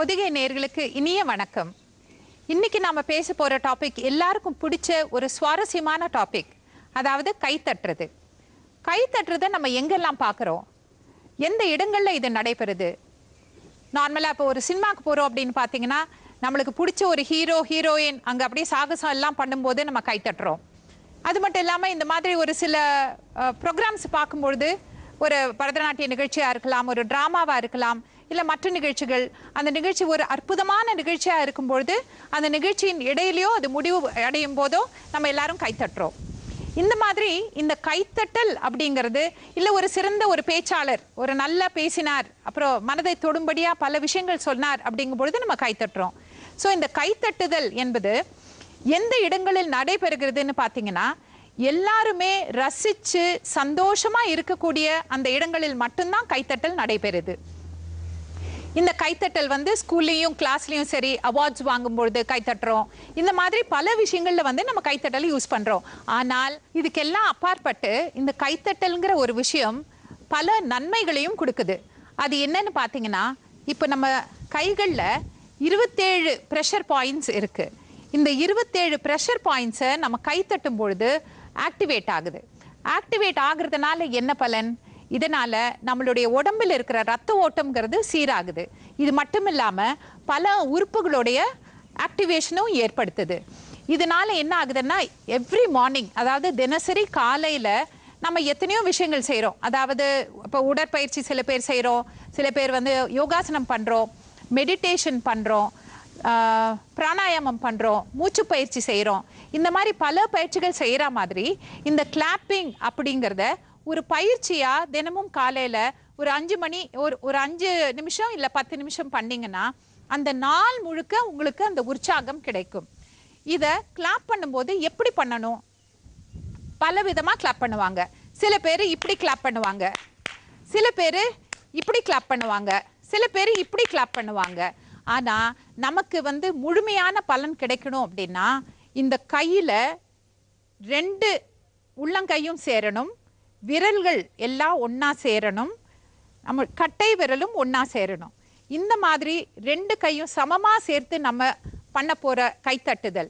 பொதிகை நேர்களுக்கு இனிய வணக்கம் இன்னைக்கு நாம பேச போற டாபிக் எல்லாருக்கும் பிடிச்ச ஒரு சுவாரஸ்யமான டாபிக் அதாவது கை தட்டுறது கை தட்டுறதை நம்ம எங்கெல்லாம் பார்க்குறோம் எந்த இடங்கள்ல இது நடைபெறுது நார்மலாக இப்போ ஒரு சினிமாக்கு போகிறோம் அப்படின்னு பார்த்தீங்கன்னா நம்மளுக்கு பிடிச்ச ஒரு ஹீரோ ஹீரோயின் அங்கே அப்படியே சாகசம் எல்லாம் பண்ணும்போது நம்ம கை தட்டுறோம் அது மட்டும் இல்லாமல் இந்த மாதிரி ஒரு சில ப்ரோக்ராம்ஸ் பார்க்கும்பொழுது ஒரு பரதநாட்டிய நிகழ்ச்சியாக இருக்கலாம் ஒரு ட்ராமாவாக இருக்கலாம் இல்லை மற்ற நிகழ்ச்சிகள் அந்த நிகழ்ச்சி ஒரு அற்புதமான நிகழ்ச்சியாக இருக்கும்பொழுது அந்த நிகழ்ச்சியின் இடையிலையோ அது முடிவு அடையும் போதோ நம்ம எல்லாரும் கை தட்டுறோம் இந்த மாதிரி இந்த கைத்தட்டல் அப்படிங்கிறது இல்லை ஒரு சிறந்த ஒரு பேச்சாளர் ஒரு நல்லா பேசினார் அப்புறம் மனதை தொடும்படியா பல விஷயங்கள் சொன்னார் அப்படிங்கும் பொழுது நம்ம கைத்தட்டுறோம் ஸோ இந்த கைத்தட்டுதல் என்பது எந்த இடங்களில் நடைபெறுகிறதுன்னு பார்த்தீங்கன்னா எல்லாருமே ரசிச்சு சந்தோஷமா இருக்கக்கூடிய அந்த இடங்களில் மட்டும்தான் கைத்தட்டல் நடைபெறுது இந்த கைத்தட்டல் வந்து ஸ்கூல்லையும் கிளாஸ்லையும் சரி அவார்ட்ஸ் வாங்கும்பொழுது கைத்தட்டுறோம் இந்த மாதிரி பல விஷயங்கள்ல வந்து நம்ம கைத்தட்டல் யூஸ் பண்றோம் ஆனால் இதுக்கெல்லாம் அப்பாற்பட்டு இந்த கைத்தட்டல்ங்கிற ஒரு விஷயம் பல நன்மைகளையும் கொடுக்குது அது என்னன்னு பார்த்தீங்கன்னா இப்போ நம்ம கைகளில் இருபத்தேழு ப்ரெஷர் பாயிண்ட்ஸ் இருக்கு இந்த இருபத்தேழு ப்ரெஷர் பாயிண்ட்ஸை நம்ம கைத்தட்டும் பொழுது ஆக்டிவேட் ஆகுது ஆக்டிவேட் ஆகுறதுனால என்ன பலன் இதனால நம்மளுடைய உடம்பில் இருக்கிற ரத்த ஓட்டம்ங்கிறது சீராகுது இது மட்டும் இல்லாம பல உறுப்புகளுடைய ஆக்டிவேஷனும் ஏற்படுத்துது இதனால என்ன ஆகுதுன்னா எவ்ரி மார்னிங் அதாவது தினசரி காலையில நம்ம எத்தனையோ விஷயங்கள் செய்கிறோம் அதாவது இப்போ உடற்பயிற்சி சில பேர் செய்கிறோம் சில பேர் வந்து யோகாசனம் பண்ணுறோம் மெடிடேஷன் பண்ணுறோம் பிராணாயாமம் பண்ணுறோம் மூச்சு பயிற்சி செய்கிறோம் இந்த மாதிரி பல பயிற்சிகள் செய்கிற மாதிரி இந்த கிளாப்பிங் அப்படிங்கிறத ஒரு பயிற்சியா தினமும் காலையில ஒரு அஞ்சு மணி ஒரு ஒரு அஞ்சு நிமிஷம் இல்ல பத்து நிமிஷம் பண்ணீங்கன்னா அந்த நாள் முழுக்க உங்களுக்கு அந்த உற்சாகம் கிடைக்கும் இத கிளாப் பண்ணும்போது எப்படி பண்ணணும் பல விதமா கிளாப் பண்ணுவாங்க சில பேர் இப்படி கிளாப் பண்ணுவாங்க சில பேர் இப்படி கிளாப் பண்ணுவாங்க சில பேர் இப்படி கிளாப் பண்ணுவாங்க ஆனா நமக்கு வந்து முழுமையான பலன் கிடைக்கணும் அப்படின்னா இந்த கையில ரெண்டு உள்ளங்கையும் சேரணும் விரல்கள் எல்லாம் ஒண்ணா சேரணும் நம்ம கட்டை விரலும் ஒண்ணா சேரணும் இந்த மாதிரி ரெண்டு கையும் சமமா சேர்த்து நம்ம பண்ண போற கைத்தட்டுதல்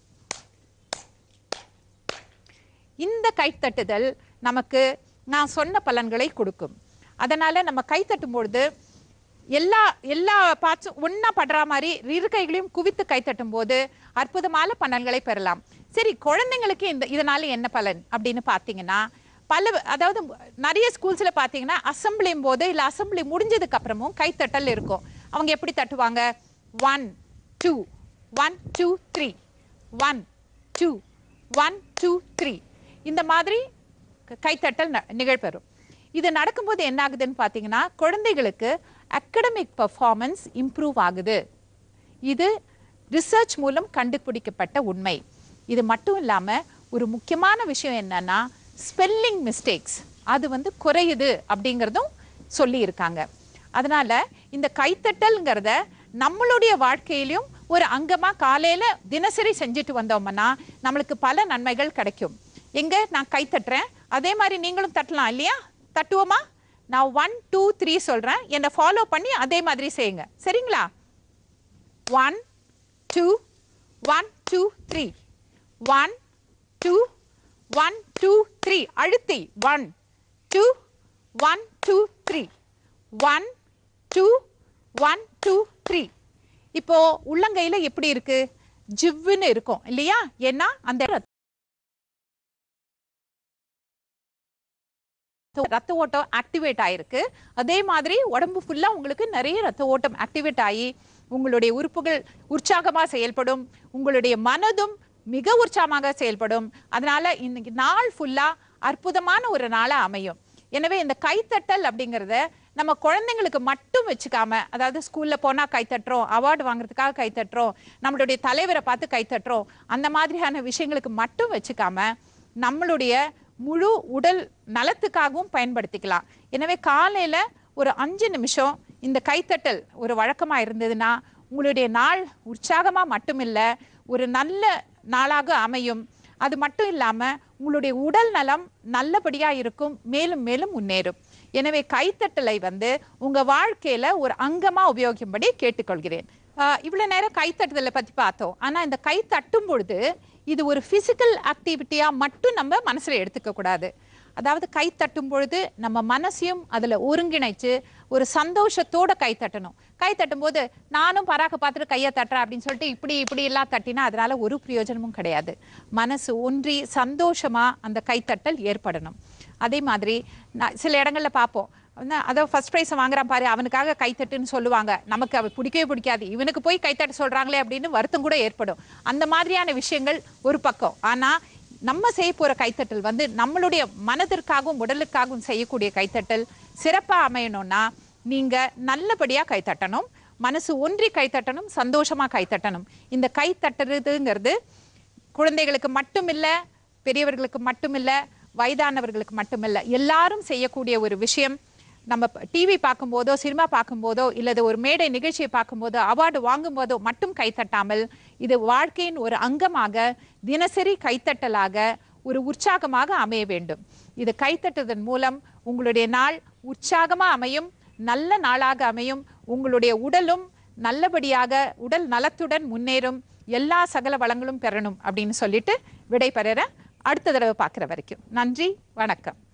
இந்த கைத்தட்டுதல் நமக்கு நான் சொன்ன பலன்களை கொடுக்கும் அதனால நம்ம கைத்தட்டும் பொழுது எல்லா எல்லா பார்ட்ஸும் ஒன்றா படுற மாதிரி இரு கைகளையும் குவித்து கைத்தட்டும் போது அற்புதமான பலன்களை பெறலாம் சரி குழந்தைங்களுக்கு இந்த இதனால என்ன பலன் அப்படின்னு பார்த்தீங்கன்னா பல அதாவது நிறைய ஸ்கூல்ஸில் பார்த்தீங்கன்னா அசம்பிளியும் போது இல்லை அசம்பிளி முடிஞ்சதுக்கு அப்புறமும் கைத்தட்டல் இருக்கும் அவங்க எப்படி தட்டுவாங்க one two one two three one two one two three இந்த மாதிரி க- கைத்தட்டல் ந- நிகழ்பெறும் இது நடக்கும்போது என்ன ஆகுதுன்னு பார்த்தீங்கன்னா குழந்தைகளுக்கு அகடமிக் பர்ஃபார்மன்ஸ் இம்ப்ரூவ் ஆகுது இது ரிசர்ச் மூலம் கண்டுபிடிக்கப்பட்ட உண்மை இது மட்டும் இல்லாமல் ஒரு முக்கியமான விஷயம் என்னன்னா ஸ்பெல்லிங் மிஸ்டேக்ஸ் அது வந்து குறையுது அப்படிங்கிறதும் சொல்லியிருக்காங்க அதனால இந்த கைத்தட்டல்ங்கிறத நம்மளுடைய வாழ்க்கையிலும் ஒரு அங்கமா காலையில தினசரி செஞ்சுட்டு வந்தோம்னா நம்மளுக்கு பல நன்மைகள் கிடைக்கும் எங்க நான் கை தட்டுறேன் அதே மாதிரி நீங்களும் தட்டலாம் இல்லையா தட்டுவோமா நான் ஒன் டூ த்ரீ சொல்றேன் என்னை ஃபாலோ பண்ணி அதே மாதிரி செய்யுங்க சரிங்களா one two one two three one two one two three அழுத்தி one two one two three one two one two three இப்போ உள்ளங்கையில எப்படி இருக்கு ஜிவ்வுன்னு இருக்கும் இல்லையா ஏன்னா அந்த ரத்த ஓட்டம் ஆக்டிவேட் ஆயிருக்கு அதே மாதிரி உடம்பு ஃபுல்லா உங்களுக்கு நிறைய ரத்த ஓட்டம் ஆக்டிவேட் ஆகி உங்களுடைய உறுப்புகள் உற்சாகமா செயல்படும் உங்களுடைய மனதும் மிக உற்சாகமாக செயல்படும் அதனால இன்னைக்கு நாள் ஃபுல்லா அற்புதமான ஒரு நாளா அமையும் எனவே இந்த கைத்தட்டல் அப்படிங்கறத நம்ம குழந்தைங்களுக்கு மட்டும் வச்சுக்காம அதாவது ஸ்கூல்ல போனா கைத்தட்டுறோம் அவார்டு வாங்குறதுக்காக கைத்தட்டுறோம் நம்மளுடைய தலைவரை பார்த்து கைத்தட்டுறோம் அந்த மாதிரியான விஷயங்களுக்கு மட்டும் வச்சுக்காம நம்மளுடைய முழு உடல் நலத்துக்காகவும் பயன்படுத்திக்கலாம் எனவே காலையில ஒரு அஞ்சு நிமிஷம் இந்த கைத்தட்டல் ஒரு வழக்கமா இருந்ததுன்னா உங்களுடைய நாள் உற்சாகமா மட்டுமில்ல ஒரு நல்ல நாளாக அமையும் அது மட்டும் இல்லாம உங்களுடைய உடல் நலம் நல்லபடியா இருக்கும் மேலும் மேலும் முன்னேறும் எனவே கைத்தட்டலை வந்து உங்க வாழ்க்கையில ஒரு அங்கமா உபயோகிக்கும்படி கேட்டுக்கொள்கிறேன் ஆஹ் இவ்வளவு நேரம் கைத்தட்டுதலை பத்தி பார்த்தோம் ஆனா இந்த கை தட்டும் பொழுது இது ஒரு பிசிக்கல் ஆக்டிவிட்டியா மட்டும் நம்ம மனசுல எடுத்துக்க கூடாது அதாவது கை தட்டும் பொழுது நம்ம மனசையும் அதுல ஒருங்கிணைச்சு ஒரு சந்தோஷத்தோட கை தட்டணும் கை தட்டும் போது நானும் பராக்க பார்த்துட்டு கையை தட்டுறேன் அப்படின்னு சொல்லிட்டு இப்படி இப்படி எல்லாம் தட்டினா அதனால ஒரு பிரயோஜனமும் கிடையாது மனசு ஒன்றி சந்தோஷமா அந்த கைத்தட்டல் ஏற்படணும் அதே மாதிரி நான் சில இடங்கள்ல பார்ப்போம் வந்து அதை ஃபர்ஸ்ட் ப்ரைஸ் வாங்குறான் பாரு அவனுக்காக கைத்தட்டுன்னு சொல்லுவாங்க நமக்கு அவ பிடிக்கவே பிடிக்காது இவனுக்கு போய் கைத்தட்ட சொல்றாங்களே அப்படின்னு வருத்தம் கூட ஏற்படும் அந்த மாதிரியான விஷயங்கள் ஒரு பக்கம் ஆனா நம்ம செய்ய போற கைத்தட்டல் வந்து நம்மளுடைய மனதிற்காகவும் உடலுக்காகவும் செய்யக்கூடிய கைத்தட்டல் சிறப்பா அமையணும்னா நீங்க நல்லபடியா கைத்தட்டணும் மனசு ஒன்றி கைத்தட்டணும் சந்தோஷமா கைத்தட்டணும் இந்த கைத்தட்டுறதுங்கிறது குழந்தைகளுக்கு மட்டும் இல்ல பெரியவர்களுக்கு மட்டும் இல்ல வயதானவர்களுக்கு மட்டும் இல்ல எல்லாரும் செய்யக்கூடிய ஒரு விஷயம் நம்ம டிவி பார்க்கும்போதோ சினிமா பார்க்கும்போதோ இல்லது ஒரு மேடை நிகழ்ச்சியை பார்க்கும்போதோ அவார்டு வாங்கும்போதோ மட்டும் கைத்தட்டாமல் இது வாழ்க்கையின் ஒரு அங்கமாக தினசரி கைத்தட்டலாக ஒரு உற்சாகமாக அமைய வேண்டும் இது கைத்தட்டுவதன் மூலம் உங்களுடைய நாள் உற்சாகமா அமையும் நல்ல நாளாக அமையும் உங்களுடைய உடலும் நல்லபடியாக உடல் நலத்துடன் முன்னேறும் எல்லா சகல வளங்களும் பெறணும் அப்படின்னு சொல்லிட்டு விடை பெற அடுத்த தடவை பார்க்குற வரைக்கும் நன்றி வணக்கம்